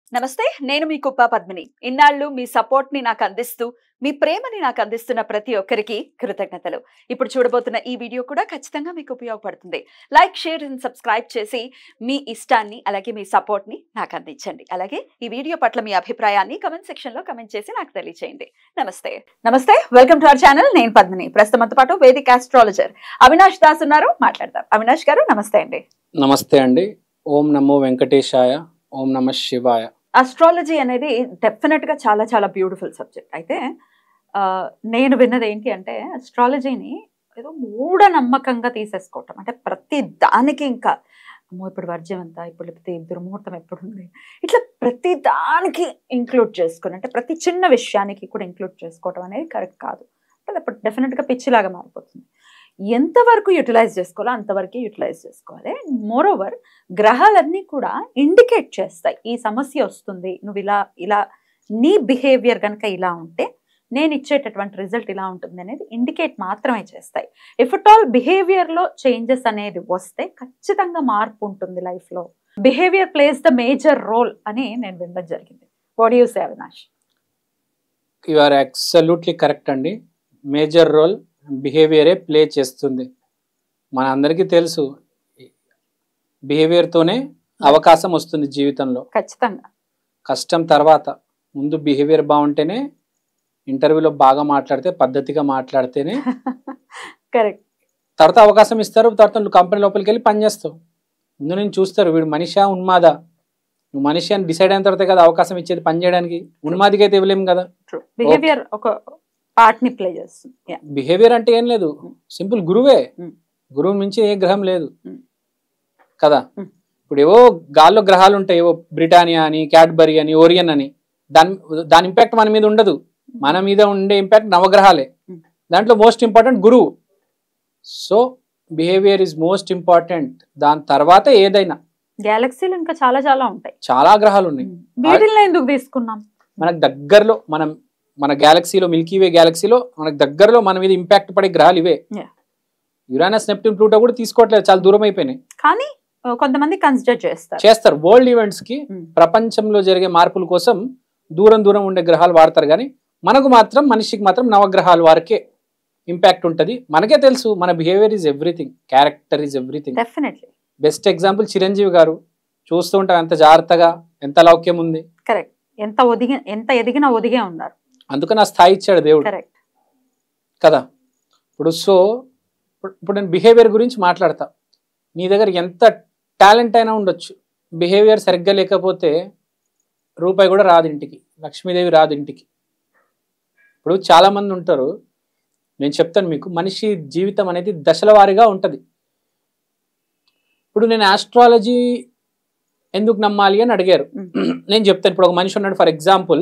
నమస్తే నేను మీ కుప్ప పద్మిని ఇన్నాళ్ళు మీ సపోర్ట్ ని నాకు అందిస్తూ మీ ప్రేమని నాకు అందిస్తున్న ప్రతి ఒక్కరికి కృతజ్ఞతలు ఇప్పుడు చూడబోతున్న ఈ వీడియో కూడా ఖచ్చితంగా మీకు ఉపయోగపడుతుంది లైక్ షేర్ అండ్ సబ్స్క్రైబ్ చేసి మీ ఇష్టాన్ని అలాగే మీ సపోర్ట్ ని నాకు అందించండి అలాగే ఈ వీడియో పట్ల మీ అభిప్రాయాన్ని కమెంట్ సెక్షన్ లో కమెంట్ చేసి నాకు తెలియచేయండి నమస్తే నమస్తే వెల్కమ్ టు అవర్ ఛానల్ నేను పద్మిని ప్రస్తుతంతో పాటు వేదిక ఆస్ట్రాలజర్ అవినాష్ దాస్ ఉన్నారు మాట్లాడదాం అవినాష్ గారు నమస్తే అండి నమస్తే అండి ఓం నమో వెంకటేశాయ ఓం నమ శివాయ అస్ట్రాలజీ అనేది డెఫినెట్ గా చాలా చాలా బ్యూటిఫుల్ సబ్జెక్ట్ అయితే ఆ, నేను విన్నది ఏంటి అంటే అస్ట్రాలజీని ఏదో మూఢనమ్మకంగా తీసేసుకోవటం అంటే ప్రతి దానికి ఇంకా అమ్మో ఇప్పుడు వర్జ్యం ఎంత ఇప్పుడు లేకపోతే దుర్ముహూర్తం ఎప్పుడు ఉంది ఇట్లా ప్రతి దానికి ఇంక్లూడ్ చేసుకుని అంటే ప్రతి చిన్న విషయానికి కూడా ఇంక్లూడ్ చేసుకోవటం అనేది కరెక్ట్ కాదు అంటే అప్పుడు డెఫినెట్గా పిచ్చిలాగా మారిపోతుంది ఎంతవరకు యూటిలైజ్ చేసుకోవాలో అంతవరకే యూటిలైజ్ చేసుకోవాలి మోర్ ఓవర్ గ్రహాలన్నీ కూడా ఇండికేట్ చేస్తాయి ఈ సమస్య వస్తుంది నువ్వు ఇలా ఇలా నీ బిహేవియర్ కనుక ఇలా ఉంటే నేను ఇచ్చేటటువంటి రిజల్ట్ ఇలా ఉంటుంది అనేది ఇండికేట్ మాత్రమే చేస్తాయి ఇఫ్ అట్ ఆల్ బిహేవియర్లో చేంజెస్ అనేది వస్తే ఖచ్చితంగా మార్పు ఉంటుంది లైఫ్లో behaviour plays the major role అని నేను వినడం జరిగింది what you say Avinash you are absolutely correct అండి మేజర్ రోల్ బిహేవియరే ప్లే చేస్తుంది మన అందరికీ తెలుసు బిహేవియర్తోనే అవకాశం వస్తుంది జీవితంలో ఖచ్చితంగా కష్టం తర్వాత ముందు బిహేవియర్ బాగుంటేనే ఇంటర్వ్యూలో బాగా మాట్లాడితే పద్ధతిగా మాట్లాడితేనే కరెక్ట్ తర్వాత అవకాశం ఇస్తారు తర్వాత నువ్వు కంపెనీ లోపలికి వెళ్ళి పని చేస్తావు ముందు నేను చూస్తారు వీడు మనిషా ఉన్మాదా నువ్వు మనిషి అని డిసైడ్ అయిన తర్వాత కదా అవకాశం ఇచ్చేది పని చేయడానికి ఉన్మాదికి అయితే ఇవ్వలేము కదా ట్రూ బిహేవియర్ ఒక పార్ట్ ని ప్లే చేస్తుంది Yeah. బిహేవియర్ అంటే ఏం లేదు సింపుల్ గురువే Mm. గురువు మించి ఏ గ్రహం లేదు Mm. కదా Mm. ఇప్పుడు ఏవో గాల్లో గ్రహాలు ఉంటాయి ఏవో బ్రిటానియా అని క్యాడ్బరీ అని ఓరియన్ అని దాని దాని ఇంపాక్ట్ మన మీద ఉండదు మన మీద ఉండే ఇంపాక్ట్ నవగ్రహాలే Mm. దాంట్లో మోస్ట్ ఇంపార్టెంట్ గురువు so behaviour is most important దాని తర్వాత ఏదైనా గ్యాలక్సీలు ఇంకా చాలా చాలా ఉంటాయి చాలా గ్రహాలు ఉన్నాయి వీటిల్లో ఎందుకు తీసుకున్నాం మనకు దగ్గరలో మనం మన గ్యాలక్సీలో మిల్కీవే గ్యాలక్సీలో మనకు దగ్గరలో మన మీద ఇంపాక్ట్ పడే గ్రహాలు ఇవే Yeah. యురానస్ నెప్ట్యూన్ ప్లూటో కూడా తీసుకోవట్లేదు చాలా దూరం అయిపోయినాయి కానీ ఆ, కొంతమంది కన్సిడర్ చేస్తారు చేస్తారు వరల్డ్ ఈవెంట్స్ కి Mm. ప్రపంచంలో జరిగే మార్పుల కోసం దూరం దూరం ఉండే గ్రహాలు వాడతారు కానీ మనకు మాత్రం మనిషికి మాత్రం నవగ్రహాల వరకే ఇంపాక్ట్ ఉంటుంది మనకే తెలుసు మన behaviour is everything character is everything definitely best example Chiranjeevi garu చూస్తూ ఉంటాం ఎంత జాగ్రత్తగా ఎంత లౌక్యం ఉంది కరెక్ట్ ఎంత ఒదిగి ఎంత ఎదిగినా ఒదిగే ఉన్నారు అందుకని ఆ స్థాయి ఇచ్చాడు దేవుడు కరెక్ట్ కదా ఇప్పుడు సో ఇప్పుడు ఇప్పుడు నేను బిహేవియర్ గురించి మాట్లాడతా నీ దగ్గర ఎంత టాలెంట్ అయినా ఉండొచ్చు బిహేవియర్ సరిగ్గా లేకపోతే రూపాయి కూడా రాదు ఇంటికి లక్ష్మీదేవి రాదు ఇంటికి ఇప్పుడు చాలా మంది ఉంటారు నేను చెప్తాను మీకు మనిషి జీవితం అనేది దశల వారీగా ఉంటుంది ఇప్పుడు నేను ఆస్ట్రాలజీ ఎందుకు నమ్మాలి అని అడిగారు నేను చెప్తాను ఇప్పుడు ఒక మనిషి ఉన్నాడు ఫర్ ఎగ్జాంపుల్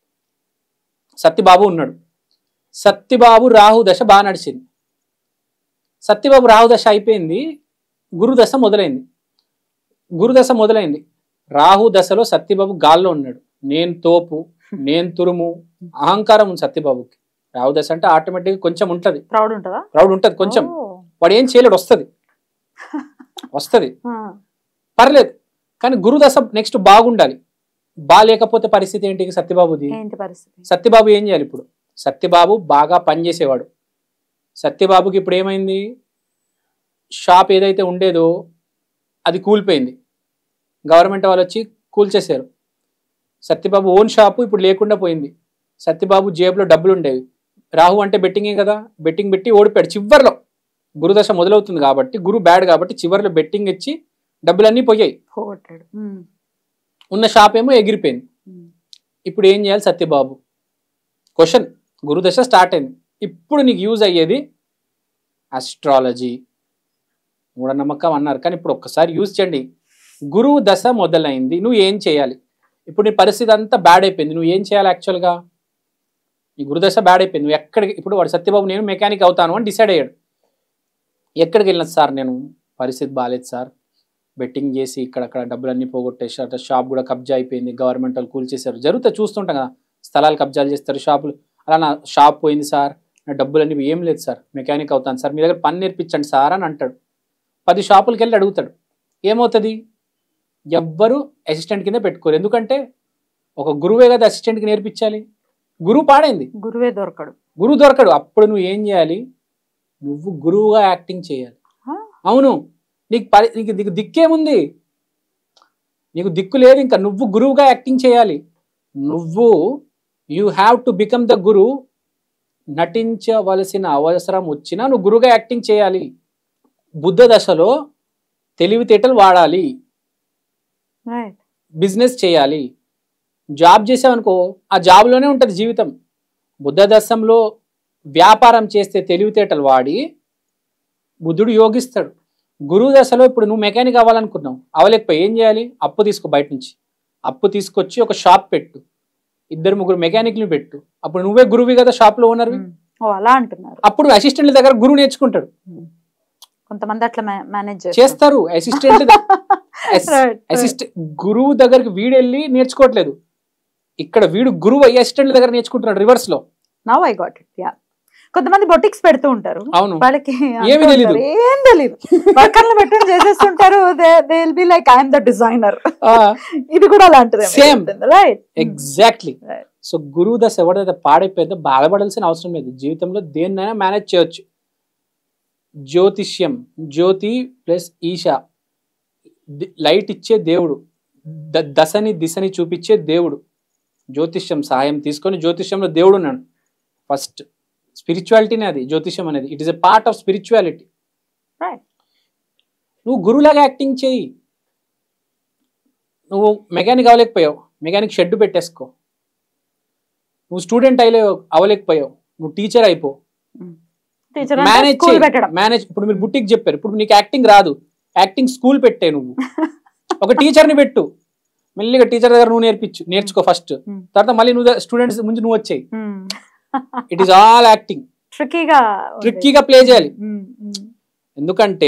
సత్యబాబు ఉన్నాడు సత్యబాబు రాహు దశ బాగా నడిచింది సత్యబాబు రాహు దశ అయిపోయింది గురుదశ మొదలైంది గురుదశ మొదలైంది రాహు దశలో సత్యబాబు గాల్లో ఉన్నాడు నేను తోపు నేను తురుము అహంకారం ఉంది సత్యబాబుకి రాహు దశ అంటే ఆటోమేటిక్గా కొంచెం ఉంటుంది ప్రౌడ్ ఉంటుందా ప్రౌడ్ ఉంటుంది కొంచెం ఓ. వాడు ఏం చేయలేడు వస్తుంది వస్తుంది ఆ, పర్లేదు కానీ గురుదశ నెక్స్ట్ బాగుండాలి బాగాలేకపోతే పరిస్థితి ఏంటి సత్యబాబుది ఏంటి పరిస్థితి సత్యబాబు ఏం చేయాలి ఇప్పుడు సత్యబాబు బాగా పనిచేసేవాడు సత్యబాబుకి ఇప్పుడు ఏమైంది షాప్ ఏదైతే ఉండేదో అది కూలిపోయింది గవర్నమెంట్ వాళ్ళు వచ్చి కూల్చేశారు సత్యబాబు ఓన్ షాపు ఇప్పుడు లేకుండా పోయింది సత్యబాబు జేబులో డబ్బులు ఉండేవి రాహు అంటే బెట్టింగే కదా బెట్టింగ్ పెట్టి ఓడిపోయాడు చివర్లో గురుదశ మొదలవుతుంది కాబట్టి గురు బ్యాడ్ కాబట్టి చివర్లో బెట్టింగ్ ఇచ్చి డబ్బులన్నీ పోయాయి పోగొట్టాడు ఉమ్, ఉన్న షాప్ ఏమో ఎగిరిపోయింది ఉమ్. ఇప్పుడు ఏం చేయాలి సత్యబాబు క్వశ్చన్ గురుదశ స్టార్ట్ అయింది ఇప్పుడు నీకు యూజ్ అయ్యేది అస్ట్రాలజీ మూఢనమ్మకం అన్నారు కానీ ఇప్పుడు ఒక్కసారి యూజ్ చేయండి గురువు దశ మొదలైంది నువ్వు ఏం చేయాలి ఇప్పుడు నీ పరిస్థితి అంతా బ్యాడ్ అయిపోయింది నువ్వు ఏం చేయాలి యాక్చువల్గా నీ గురుదశ బ్యాడ్ అయిపోయింది నువ్వు ఎక్కడికి ఇప్పుడు వాడు సత్యబాబు నేను మెకానిక్ అవుతాను అని డిసైడ్ అయ్యాడు ఎక్కడికి వెళ్ళిన సార్ నేను పరిస్థితి బాగాలేదు సార్ బెట్టింగ్ చేసి ఇక్కడక్కడ డబ్బులన్నీ పోగొట్టేసి అట్లా షాప్ కూడా కబ్జా అయిపోయింది గవర్నమెంట్ వాళ్ళు కూల్చేశారు జరిగితే చూస్తుంటాం కదా స్థలాలు కబ్జాలు చేస్తారు షాపులు అలా నా షాప్ పోయింది సార్ నా డబ్బులన్నీ ఏం లేదు సార్ మెకానిక్ అవుతాను సార్ మీ దగ్గర పని నేర్పించండి సార్ అని అంటాడు పది షాపులకి వెళ్ళి అడుగుతాడు ఏమవుతుంది ఎవ్వరు అసిస్టెంట్ కింద పెట్టుకోరు ఎందుకంటే ఒక గురువే కదా అసిస్టెంట్కి నేర్పించాలి గురువు పాడైంది గురువే దొరకడు గురువు దొరకడు అప్పుడు నువ్వు ఏం చేయాలి నువ్వు గురువుగా యాక్టింగ్ చేయాలి ఆ? అవును నీకు పరి నీకు నీకు దిక్కేముంది నీకు దిక్కు లేదు ఇంకా నువ్వు గురువుగా యాక్టింగ్ చేయాలి నువ్వు you have to become the guru నటించవలసిన అవసరం వచ్చినా నువ్వు గురువుగా యాక్టింగ్ చేయాలి బుద్ధ దశలో తెలివితేటలు వాడాలి రైట్ బిజినెస్ చేయాలి జాబ్ చేసావనుకో ఆ జాబ్లోనే ఉంటుంది జీవితం బుద్ధ దశంలో వ్యాపారం చేస్తే తెలివితేటలు వాడి బుద్ధుడు యోగిస్తాడు గురువు దశలో ఇప్పుడు నువ్వు మెకానిక్ అవ్వాలనుకున్నావు అవలేకపోయి ఏం చేయాలి అప్పు తీసుకో బయట నుంచి అప్పు తీసుకొచ్చి ఒక షాప్ పెట్టు ఇద్దరు ముగ్గురు మెకానిక్లు పెట్టు అప్పుడు నువ్వే గురువి కదా షాప్లో ఓనర్వి ఓ అలా అంటున్నారు అప్పుడు అసిస్టెంట్ల దగ్గర గురువు నేర్చుకుంటాడు కొంతమంది అట్లా మేనేజ్ చేస్తారు అసిస్టెంట్ అసిస్టెంట్ గురువు దగ్గరికి వీడు వెళ్ళి నేర్చుకోవట్లేదు ఇక్కడ వీడు గురువు అయ్యి అసిస్టెంట్ల దగ్గర నేర్చుకుంటున్నాడు రివర్స్ లో now I got it yeah కొంతమంది బొటిక్స్ పెడుతూ ఉంటారు అవును వాళ్ళకి ఏమీ అంటూ తెలీదు. ఉంటారు, ఏం తెలియదు వర్కర్లు పెట్టుకుని చేసేస్తుంటారు they will be like I'm the designer ఇది కూడా అలాంటిదే Same. Right exactly Right. So గురువు దశ ఎవడైతే పాడైపోయిందో బాధపడాల్సిన అవసరం లేదు జీవితంలో దేన్నైనా మేనేజ్ చేయొచ్చు జ్యోతిష్యం జ్యోతి ప్లస్ ఈశ ది- లైట్ ఇచ్చే దేవుడు ద- దశని దిశని చూపించే దేవుడు జ్యోతిష్యం సహాయం తీసుకొని జ్యోతిష్యంలో దేవుడు ఉన్నాడు ఫస్ట్ స్పిరిచువాలిటీనే అది జ్యోతిష్యం అనేది it is a part of spirituality Right. నువ్వు గురువులాగా యాక్టింగ్ చేయి నువ్వు మెకానిక్ అవ్వలేకపోయావు మెకానిక్ షెడ్ పెట్టేసుకో నువ్వు స్టూడెంట్ అయ్యలే అవ్వలేకపోయావు నువ్వు టీచర్ అయిపో టీచర్ మేనేజ్ స్కూల్ పెట్టడం మేనేజ్ ఇప్పుడు మీరు బుట్టికి చెప్పారు ఇప్పుడు నీకు యాక్టింగ్ రాదు యాక్టింగ్ స్కూల్ పెట్టే నువ్వు ఒక టీచర్ని పెట్టు మెల్లిగా టీచర్ దగ్గర నువ్వు నేర్పించు నేర్చుకో ఫస్ట్ Hmm. తర్వాత మళ్ళీ నువ్వు స్టూడెంట్స్ ముందు నువ్వు వచ్చాయి ఇట్ ఈస్ ఆల్ యాక్టింగ్ ట్రిక్కీగా ట్రిక్కీగా ప్లే చేయాలి ఎందుకంటే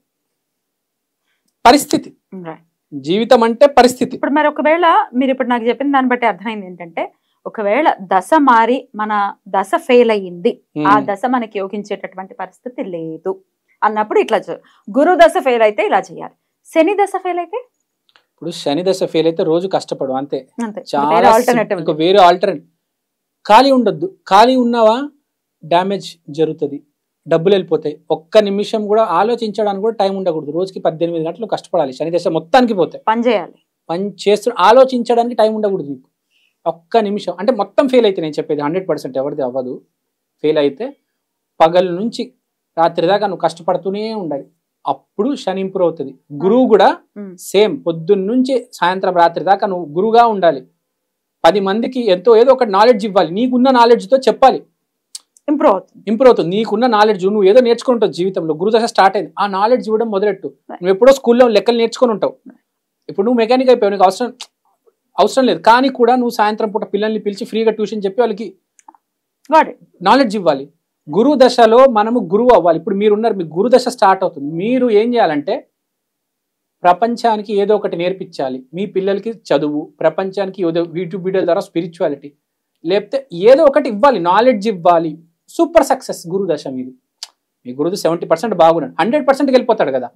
పరిస్థితి జీవితం అంటే పరిస్థితి ఇప్పుడు మరి ఒకవేళ మీరు ఇప్పుడు నాకు చెప్పిన దాన్ని బట్టి అర్థమైంది ఏంటంటే ఒకవేళ దశ మారి మన దశ ఫెయిల్ అయ్యింది ఆ Hmm. దశ మనకి యోగించేటటువంటి పరిస్థితి లేదు అన్నప్పుడు ఇట్లా చే- గురు దశ ఫెయిల్ అయితే ఇలా చేయాలి శని దశ ఫెయిల్ అయితే ఇప్పుడు శని దశ ఫెయిల్ అయితే రోజు కష్టపడు అంతే అంతే చాలా వేరే sim- ఆల్టర్నేటివ్ ఇంకా వేరే ఆల్టర్నేటివ్ ఖాళీ ఉండొద్దు ఖాళీ ఉన్నావా డ్యామేజ్ జరుగుతుంది డబ్బులు వెళ్ళిపోతాయి ఒక్క నిమిషం కూడా ఆలోచించడానికి కూడా టైం ఉండకూడదు రోజుకి పద్దెనిమిది గంటలు కష్టపడాలి శని దశ మొత్తానికి పోతాయి పని చేయాలి పని చేస్తూ ఆలోచించడానికి టైం ఉండకూడదు నీకు ఒక్క నిమిషం అంటే మొత్తం ఫెయిల్ అయితే నేను చెప్పేది హండ్రెడ్ పర్సెంట్ ఎవరిది అవ్వదు ఫెయిల్ అయితే పగల నుంచి రాత్రి దాకా నువ్వు కష్టపడుతూనే ఉండాలి అప్పుడు శని ఇంప్రూవ్ అవుతుంది గురువు కూడా ఉమ్. సేమ్ పొద్దున్న నుంచి సాయంత్రం రాత్రి దాకా నువ్వు గురువుగా ఉండాలి పది మందికి ఎంతో ఏదో ఒక నాలెడ్జ్ ఇవ్వాలి నీకున్న నాలెడ్జ్తో చెప్పాలి ఇంప్రూవ్ అవుతుంది ఇంప్రూవ్ అవుతుంది నీకున్న నాలెడ్జ్ నువ్వు ఏదో నేర్చుకుంటావు జీవితంలో గురుదశ స్టార్ట్ అయింది ఆ నాలెడ్జ్ ఇవ్వడం మొదలెట్టు నువ్వు ఎప్పుడో స్కూల్లో లెక్కలు నేర్చుకొని ఉంటావు ఇప్పుడు నువ్వు మెకానిక్ అయిపోయావు నీకు అవసరం అవసరం లేదు కానీ కూడా నువ్వు సాయంత్రం పూట పిల్లల్ని పిలిచి ఫ్రీగా ట్యూషన్ చెప్పి వాళ్ళకి గాడ్ ఇట్ నాలెడ్జ్ ఇవ్వాలి గురువు దశలో మనము గురువు అవ్వాలి ఇప్పుడు మీరు ఉన్నారు మీ గురు దశ స్టార్ట్ అవుతుంది మీరు ఏం చేయాలంటే ప్రపంచానికి ఏదో ఒకటి నేర్పించాలి మీ పిల్లలకి చదువు ప్రపంచానికి ఏదో యూట్యూబ్ వీడియోల ద్వారా స్పిరిచువాలిటీ లేకపోతే ఏదో ఒకటి ఇవ్వాలి నాలెడ్జ్ ఇవ్వాలి సూపర్ సక్సెస్ గురు దశ మీది మీ గురువు సెవెంటీ పర్సెంట్ బాగున్నాడు హండ్రెడ్ పర్సెంట్కి వెళ్ళిపోతాడు కదా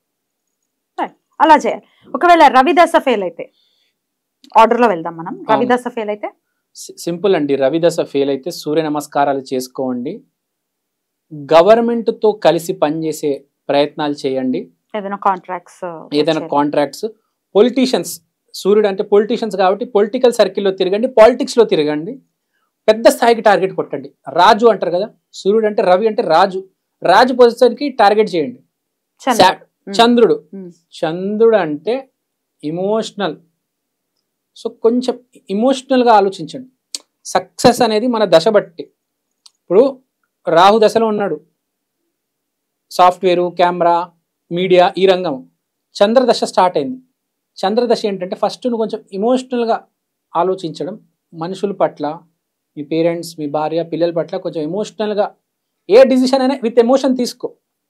అలా చేయాలి ఒకవేళ రవి దశ ఫెయిల్ అయితే ఆర్డర్ లో వెళ్దాం మనం రవి అవును. దశ ఫెయిల్ అయితే సి- సింపుల్ అండి రవి దశ ఫెయిల్ అయితే సూర్య నమస్కారాలు చేసుకోండి గవర్నమెంట్తో కలిసి పనిచేసే ప్రయత్నాలు చేయండి ఏదైనా కాంట్రాక్ట్స్ ఏదైనా కాంట్రాక్ట్స్ పొలిటీషియన్స్ సూర్యుడు అంటే పొలిటీషియన్స్ కాబట్టి పొలిటికల్ సర్కిల్లో తిరగండి పాలిటిక్స్లో తిరగండి పెద్ద స్థాయికి టార్గెట్ కొట్టండి రాజు అంటారు కదా సూర్యుడు అంటే రవి అంటే రాజు రాజు పొజిషన్కి టార్గెట్ చేయండి శా- చంద్రుడు Hmm. చంద్రుడు అంటే ఇమోషనల్ సో కొంచెం ఇమోషనల్గా ఆలోచించండి సక్సెస్ అనేది మన దశ బట్టి ఇప్పుడు రాహు దశలో ఉన్నాడు సాఫ్ట్వేరు కెమెరా మీడియా ఈ రంగం చంద్రదశ స్టార్ట్ అయింది చంద్రదశ ఏంటంటే ఫస్ట్ నువ్వు కొంచెం ఇమోషనల్గా ఆలోచించడం మనుషుల పట్ల మీ పేరెంట్స్ మీ భార్య పిల్లల పట్ల కొంచెం ఎమోషనల్గా ఏ డిసిషన్ అయినా విత్ ఎమోషన్ తీసుకో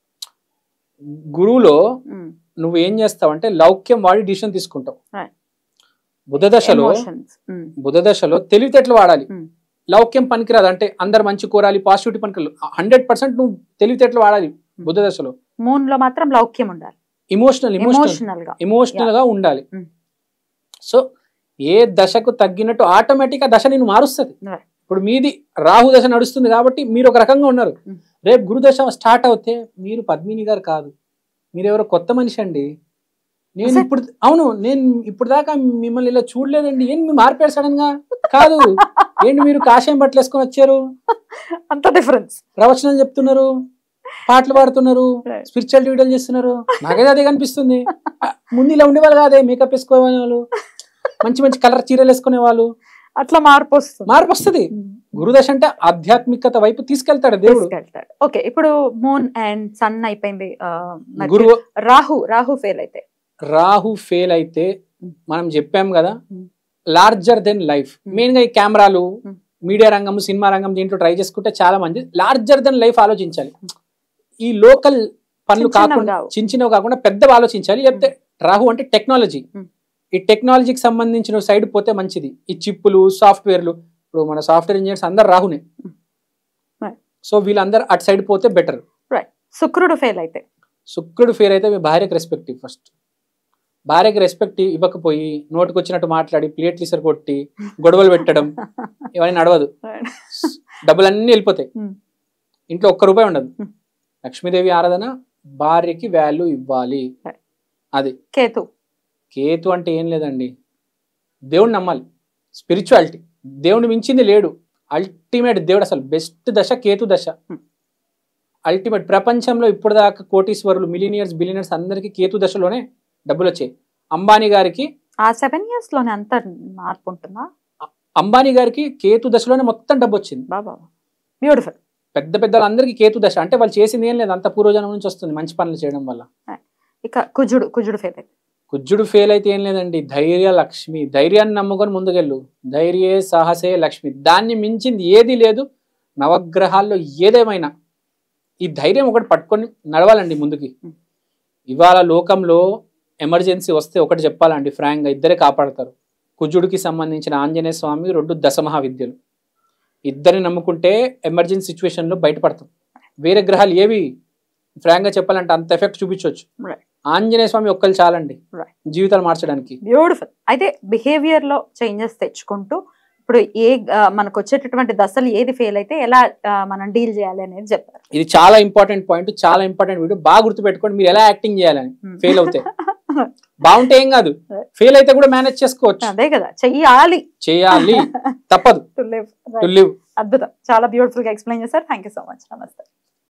గురువులో నువ్వు ఏం చేస్తావంటే లౌక్యం వాడి డిసిషన్ తీసుకుంటావు Right. బుధ దశలో ఎమోషన్స్ బుధ దశలో తెలివితేటలు వాడాలి Hmm. లౌక్యం పనికిరాదు అంటే అందరు మంచి కోరాలి పాజిటివిటీ పనికిరాదు హండ్రెడ్ పర్సెంట్ నువ్వు తెలివితేటలు వాడాలి బుధ దశలో మూన్ లో మాత్రం లౌక్యం ఉండాలి ఇమోషనల్ ఇమోషనల్ ఎమోషనల్ గా ఎమోషనల్ గా ఉండాలి Mm. సో ఏ దశకు తగ్గినట్టు ఆటోమేటిక్ ఆ దశ నేను మారుస్తుంది Right. ఇప్పుడు మీది రాహు దశ నడుస్తుంది కాబట్టి మీరు ఒక రకంగా ఉన్నారు Mm. రేపు గురు దశ స్టార్ట్ అవుతే మీరు పద్మిని గారు కాదు మీరు ఎవరో కొత్త మనిషి అండి నేను Is it? ఇప్పుడు అవును నేను ఇప్పుడు దాకా మిమ్మల్ని ఇలా చూడలేదండి ఏంటి మీ మార్పారు సడన్ గా కాదు ఏంటి మీరు కాషాయం బట్టలు వేసుకొని వచ్చారు అంత డిఫరెన్స్ ప్రవచనాలు చెప్తున్నారు పాటలు పాడుతున్నారు Right. స్పిరిచువల్ వీడియోలు చేస్తున్నారు నాకైతే అదే కనిపిస్తుంది ఆ, ముందు ఇలా ఉండేవాళ్ళు కాదే మేకప్ వేసుకోనే వాళ్ళు మంచి మంచి కలర్ చీరలు వేసుకునే వాళ్ళు అట్లా మార్పు వస్తుంది మార్పు వస్తుంది గురుదశ అంటే ఆధ్యాత్మికత వైపు తీసుకెళ్తాడు దేవుడు తీసుకెళ్తాడు ఓకే ఇప్పుడు మూన్ అండ్ సన్ అయిపోయింది ఆ, మరి గురు రాహు రాహు ఫెయిల్ అయితే రాహు ఫెయిల్ అయితే మనం చెప్పాం కదా Mm. Larger than life Mm. Main గా ఈ కెమెరాలు Mm. మీడియా రంగం సినిమా రంగం దీంట్లో ట్రై చేసుకుంటే చాలా మంది లార్జర్ దెన్ లైఫ్ ఆలోచించాలి ఈ లోకల్ పనులు చిన్న చిన్నవి కాకుండా కావు. చిన్న చిన్నవి కాకుండా పెద్దవి ఆలోచించాలి చెప్తే రాహు అంటే టెక్నాలజీ Mm. ఈ టెక్నాలజీకి సంబంధించిన సైడ్ పోతే మంచిది ఈ చిప్పులు సాఫ్ట్వేర్లు ఇప్పుడు మన సాఫ్ట్వేర్ ఇంజనీర్స్ అందరు రాహునే Mm. Right. సో వీళ్ళందరూ అటు సైడ్ పోతే బెటర్ శుక్రుడు ఫెయిల్ అయితే శుక్రుడు ఫేర్ అయితే మీ భార్యకి రెస్పెక్ట్ ఇవ్వు ఫస్ట్ భార్యకి రెస్పెక్ట్ ఇవ్వకపోయి నోటికి వచ్చినట్టు మాట్లాడి ప్లేట్లు ఇసరు కొట్టి గొడవలు పెట్టడం ఇవన్నీ నడవదు డబ్బులన్నీ వెళ్ళిపోతాయి Hmm. ఇంట్లో ఒక్క రూపాయి ఉండదు Hmm. లక్ష్మీదేవి ఆరాధన భార్యకి వాల్యూ ఇవ్వాలి Right. అది కేతు కేతు అంటే ఏం లేదండి దేవుడిని నమ్మాలి స్పిరిచువాలిటీ దేవుని మించింది లేడు అల్టిమేట్ దేవుడు అసలు బెస్ట్ దశ కేతు దశ Hmm. అల్టిమేట్ ప్రపంచంలో ఇప్పుడు దాకా కోటీశ్వరులు మిలీనియర్స్ బిలినియర్స్ అందరికీ కేతు దశలోనే డబ్బులు వచ్చాయి అంబానీ గారికి ఆ సెవెన్ ఇయర్స్ లోనే అంత మార్పు ఉంటుందా అంబానీ గారికి కేతు దశలోనే మొత్తం డబ్బు వచ్చింది బాబా బ్యూటిఫుల్ పెద్ద పెద్ద అందరికీ కేతు దశ అంటే వాళ్ళు చేసింది ఏం లేదు అంత పూర్వజనం నుంచి వస్తుంది మంచి పనులు చేయడం వల్ల ఇక కుజుడు కుజుడు ఫెయిల్ అయితే కుజ్జుడు ఫెయిల్ అయితే ఏం లేదండి ధైర్య లక్ష్మి ధైర్యాన్ని నమ్ముకొని ముందుకెళ్ళు ధైర్యే సాహసే లక్ష్మి దాన్ని మించింది ఏది లేదు నవగ్రహాల్లో ఏదేమైనా ఈ ధైర్యం ఒకటి పట్టుకొని నడవాలండి ముందుకి ఇవాళ లోకంలో ఎమర్జెన్సీ వస్తే ఒకటి చెప్పాలండి ఫ్రాంక్గా ఇద్దరే కాపాడతారు కుజుడికి సంబంధించిన ఆంజనేయ స్వామి రెండు దశమహా విద్యలు ఇద్దరిని నమ్ముకుంటే ఎమర్జెన్సీ సిచ్యువేషన్లో బయటపడతాం వేరే గ్రహాలు ఏవి ఫ్రాంక్గా చెప్పాలంటే అంత ఎఫెక్ట్ చూపించవచ్చు Right. ఆంజనేయ స్వామి ఒక్కరు చాలండి Right. జీవితాలు మార్చడానికి బ్యూటిఫుల్ అయితే బిహేవియర్ లో చేంజెస్ తెచ్చుకుంటూ ఇప్పుడు ఏ ఆ, మనకు వచ్చేటటువంటి దశలు ఏది ఫెయిల్ అయితే ఎలా ఆ, మనం డీల్ చేయాలి అనేది చెప్పారు ఇది చాలా ఇంపార్టెంట్ పాయింట్ చాలా ఇంపార్టెంట్ వీడియో బాగా గుర్తుపెట్టుకోండి మీరు ఎలా యాక్టింగ్ చేయాలని ఫెయిల్ అవుతే బాగుంటే ఏం కాదు ఫెయిల్ అయితే కూడా మేనేజ్ చేసుకోవచ్చు అదే కదా చెయ్యాలి చేయాలి తప్పదు టు లివ్ టు లివ్ అద్భుతం చాలా బ్యూటిఫుల్ గా ఎక్స్ప్లెయిన్ చేశారు థ్యాంక్ యూ సో మచ్ నమస్తే